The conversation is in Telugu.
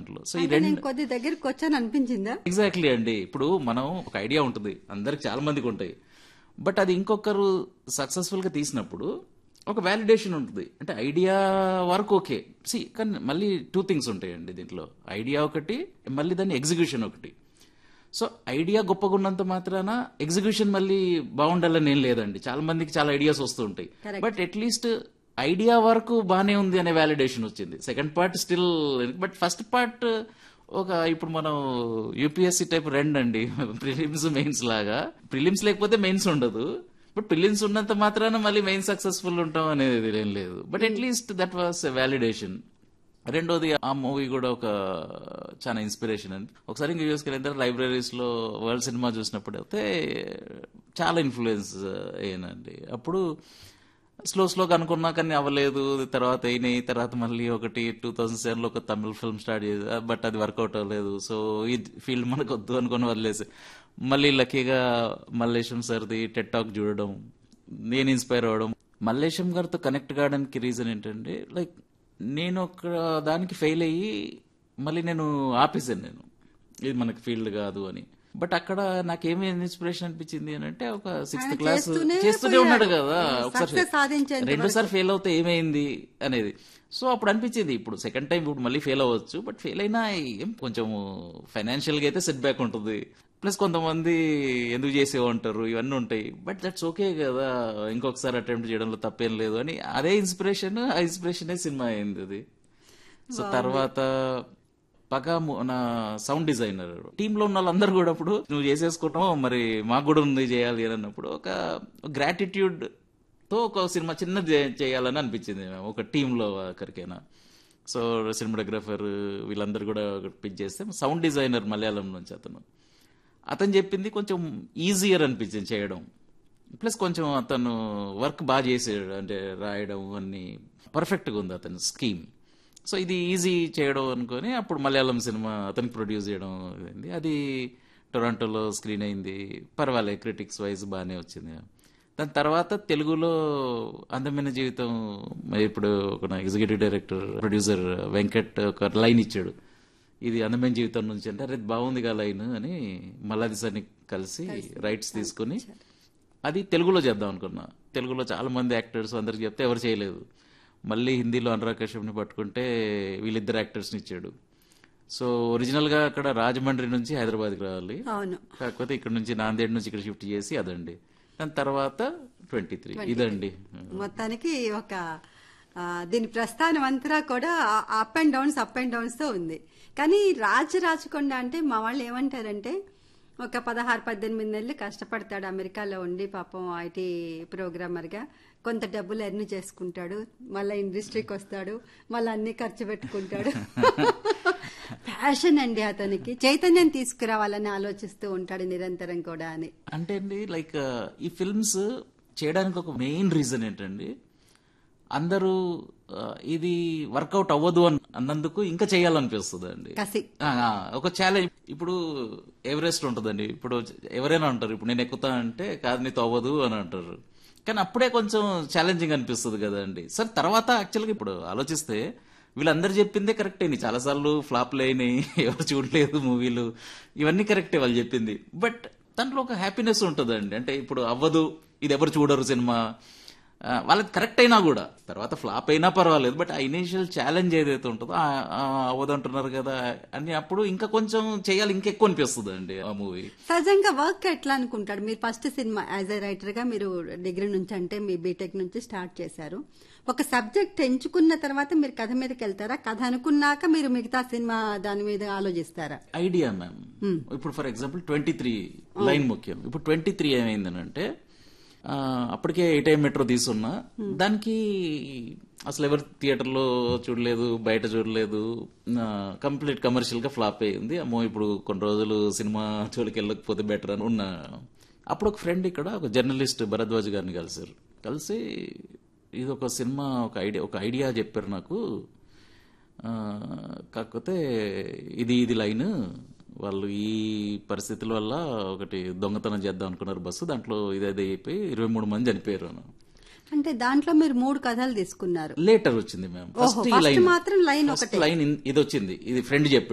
దాంట్లో సో ఈ అంటే రెండు నేను కొద్ది దగ్గరికి వచ్చాను అనిపించిందా ఎగ్జాక్ట్లీ అండి ఇప్పుడు మనం ఒక ఐడియా ఉంటుంది అందరికి చాలా మందికి ఉంటాయి బట్ అది ఇంకొకరు సక్సెస్ఫుల్ గా తీసినప్పుడు ఒక వ్యాలిడేషన్ ఉంటుంది అంటే ఐడియా వరకు ఓకే సి కానీ మళ్ళీ టూ థింగ్స్ ఉంటాయండి దీంట్లో ఐడియా ఒకటి మళ్ళీ దాని ఎగ్జిక్యూషన్ ఒకటి సో ఐడియా గొప్పగా ఉన్నంత మాత్రాన ఎగ్జిక్యూషన్ మళ్ళీ బాగుండాలని ఏం లేదండి చాలా మందికి చాలా ఐడియాస్ వస్తూ ఉంటాయి బట్ అట్లీస్ట్ ఐడియా వరకు బానే ఉంది అనే వ్యాలిడేషన్ వచ్చింది second part still but first part ఒక ఇప్పుడు మనం యూపీఎస్సీ టైప్ రెండు అండి ప్రిలిమ్స్ మెయిన్స్ లాగా ప్రిలిమ్స్ లేకపోతే మెయిన్స్ ఉండదు బట్ ప్రిలిమ్స్ ఉన్నంత మాత్రాన మళ్ళీ మెయిన్ సక్సెస్ఫుల్ ఉంటాం అనేది ఏం లేదు but at least that was validation రెండోది ఆ మూవీ కూడా ఒక చాలా ఇన్స్పిరేషన్ అండి ఒకసారి ఇంక యూఎస్కి వెళ్ళిన తర్వాత లైబ్రరీస్ లో వరల్డ్ సినిమా చూసినప్పుడు అయితే చాలా ఇన్ఫ్లుయెన్స్ అయ్యానండి అప్పుడు స్లో స్లోగా అనుకున్నా కానీ అవ్వలేదు తర్వాత అయినాయి తర్వాత మళ్ళీ ఒకటి టూ థౌసండ్ సెవెన్ లో ఒక తమిళ ఫిల్మ్ స్టార్ట్ చేసి బట్ అది వర్కౌట్ అవ్వలేదు సో ఈ ఫీల్డ్ మనకు వద్దు అనుకుని వదిలేసి మళ్ళీ లక్కీగా మల్లేశం సార్ది టెట్ టాక్ చూడడం నేను ఇన్స్పైర్ అవ్వడం మల్లేశం గారితో కనెక్ట్ కావడానికి రీజన్ ఏంటంటే లైక్ నేను ఒక దానికి ఫెయిల్ అయ్యి మళ్ళీ నేను ఆపేసాను నేను ఇది మనకి ఫీల్డ్ కాదు అని బట్ అక్కడ నాకేమి ఇన్స్పిరేషన్ అనిపించింది అని అంటే ఒక సిక్స్త్ ఆయన క్లాస్ చేస్తూనే చేస్తూనే ఉన్నాడు కదా Success సాధించేంత రెండోసారి ఫెయిల్ అవుతే ఏమైంది అనేది సో అప్పుడు అనిపించింది ఇప్పుడు సెకండ్ టైం ఇప్పుడు మళ్ళీ ఫెయిల్ అవ్వచ్చు బట్ ఫెయిల్ అయినా ఏం కొంచెం ఫైనాన్షియల్ గా అయితే సెట్ బ్యాక్ ఉంటుంది ప్లస్ కొంతమంది ఎందుకు చేసేవో అంటారు ఇవన్నీ ఉంటాయి బట్ దట్స్ ఓకే కదా ఇంకొకసారి అటెంప్ట్ చేయడంలో తప్పేం లేదు అని అదే ఇన్స్పిరేషన్ ఆ ఇన్స్పిరేషనే సినిమా అయింది అది సో తర్వాత పగ ము- నా సౌండ్ డిజైనర్ టీమ్ లో ఉన్న వాళ్ళందరూ కూడా అప్పుడు నువ్వు చేసేసుకుంటావు మరి మాకు కూడా ఉంది చేయాలి అని అన్నప్పుడు ఒక గ్రాటిట్యూడ్ తో ఒక సినిమా చిన్నది చే- చేయాలని అనిపించింది ఒక టీమ్ లో ఒకరికైనా సో సినిమాటోగ్రఫర్ వీళ్ళందరూ కూడా పిక్ చేస్తే సౌండ్ డిజైనర్ మలయాళం నుంచి అతను అతను చెప్పింది కొంచెం ఈజియర్ అనిపించింది చేయడం ప్లస్ కొంచెం అతను వర్క్ బాగా చేసాడు అంటే రాయడం అన్ని పర్ఫెక్ట్గా ఉంది అతని స్కీమ్ సో ఇది ఈజీ చేయడం అనుకొని అప్పుడు మలయాళం సినిమా అతనికి ప్రొడ్యూస్ చేయడం అయింది అది టొరాంటోలో స్క్రీన్ అయింది పర్వాలేదు క్రిటిక్స్ వైజ్ బాగానే వచ్చింది దాని తర్వాత తెలుగులో అందమైన జీవితం మరి ఇప్పుడు ఒక ఎగ్జిక్యూటివ్ డైరెక్టర్ ప్రొడ్యూసర్ వెంకట్ ఒక లైన్ ఇచ్చాడు ఇది అందమైన జీవితం నుంచి అంటే అరే ఇది బాగుంది గా లైన్ అని మల్లాది సార్ని కలిసి రైట్స్ తీసుకుని అది తెలుగులో చేద్దాం అనుకున్నా తెలుగులో చాలా మంది యాక్టర్స్ అందరికి చెప్తే ఎవరు చేయలేదు మళ్ళీ హిందీలో అనురాగ్ కశ్యప్ని పట్టుకుంటే వీళ్ళిద్దరు యాక్టర్స్ని ఇచ్చాడు సో ఒరిజినల్ గా అక్కడ రాజమండ్రి నుంచి హైదరాబాద్కి రావాలి అవును కాకపోతే ఇక్కడ నుంచి నాందేడ్ నుంచి ఇక్కడ షిఫ్ట్ చేసి అదండి దాని తర్వాత ట్వంటీ త్రీ ఇదండి మొత్తానికి ఒక ఆ, దీని ప్రస్థానం అంతా కూడా up and downs up and downs తో ఉంది కానీ రాజు రాచకొండ అంటే మా వాళ్ళు ఏమంటారంటే ఒక పదహారు పద్దెనిమిది నెలలు కష్టపడతాడు అమెరికాలో ఉండి పాపం ఐటీ ప్రోగ్రామర్ గా కొంత డబ్బులు ఎర్న్ చేసుకుంటాడు మళ్ళీ ఇండస్ట్రీకి వస్తాడు మళ్ళీ అన్ని ఖర్చు పెట్టుకుంటాడు ప్యాషన్ అండి అతనికి చైతన్యం తీసుకురావాలని ఆలోచిస్తూ ఉంటాడు నిరంతరం కూడా అని అంటే అండి లైక్ ఈ ఫిల్మ్స్ చేయడానికి ఒక మెయిన్ రీజన్ ఏంటండి అందరూ ఆ, ఇది వర్కౌట్ అవ్వదు అని అన్నందుకు ఇంకా చేయాలనిపిస్తుంది అండి కసి ఆ, ఆ, ఒక ఛాలెంజ్ ఇప్పుడు ఎవరెస్ట్ ఉంటుందండి ఇప్పుడు ఎవరైనా అంటారు ఇప్పుడు నేను ఎక్కుతా అంటే కాదు నీతో అవ్వదు అని అంటారు కానీ అప్పుడే కొంచెం ఛాలెంజింగ్ అనిపిస్తుంది కదండి సార్ తర్వాత యాక్చువల్గా ఇప్పుడు ఆలోచిస్తే వీళ్ళందరూ చెప్పిందే కరెక్టే చాలా సార్లు ఫ్లాప్లు అయినాయి ఎవరు చూడలేదు మూవీలు ఇవన్నీ కరెక్టే వాళ్ళు చెప్పింది బట్ దాంట్లో ఒక హ్యాపీనెస్ ఉంటుందండి అంటే ఇప్పుడు అవ్వదు ఇది ఎవరు చూడరు సినిమా ఆ, వాళ్ళకి కరెక్ట్ అయినా కూడా తర్వాత ఫ్లాప్ అయినా పర్వాలేదు బట్ ఆ ఇనీషియల్ ఛాలెంజ్ ఏదైతే ఉంటుందో ఆ, ఆ, అవ్వదంటున్నారు కదా అని అప్పుడు ఇంకా కొంచెం చేయాలి ఇంకెక్కువ అనిపిస్తుంది అండి ఆ మూవీ సహజంగా వర్క్ ఎట్లా అనుకుంటాడు మీరు first cinema as a writer గా మీరు డిగ్రీ నుంచి అంటే మీ బీటెక్ నుంచి స్టార్ట్ చేశారు ఒక సబ్జెక్ట్ ఎంచుకున్న తర్వాత మీరు కథ మీదకి వెళ్తారా కథ అనుకున్నాక మీరు మిగతా సినిమా దాని మీద ఆలోచిస్తారా ఐడియా మ్యామ్ ఇప్పుడు for example twenty three line ముఖ్యం ఇప్పుడు ట్వంటీ త్రీ ఏమైందనంటే ఆ, అప్పటికే ఏ టైం మెట్రో తీసున్నా దానికి అసలు ఎవరు థియేటర్లో చూడలేదు బయట చూడలేదు కంప్లీట్ కమర్షియల్ గా ఫ్లాప్ అయింది అమ్మో ఇప్పుడు కొన్ని రోజులు సినిమా జోలికి వెళ్ళకపోతే బెటర్ అని ఉన్నా అప్పుడు ఒక ఫ్రెండ్ ఇక్కడ ఒక జర్నలిస్ట్ భరద్వాజ్ గారిని కలిసారు కలిసి ఇది ఒక సినిమా ఒక ఐడియా ఒక ఐడియా చెప్పారు నాకు ఆ, కాకపోతే ఇది ఇది లైన్ వాళ్ళు ఈ పరిస్థితుల వల్ల ఒకటి దొంగతనం చేద్దాం అనుకున్నారు బస్సు దాంట్లో ఇదే అయిపోయి ఇరవై మూడు మంది చనిపోయారు అని అంటే దాంట్లో మీరు మూడు కథలు తీసుకున్నారు లేటర్ వచ్చింది మ్యామ్ ఓహో, ఫస్ట్ ఈ first లైన్ మాత్రం line ఫస్ట్ లైన్ ఇది వచ్చింది ఇది ఫ్రెండ్ చెప్పాడు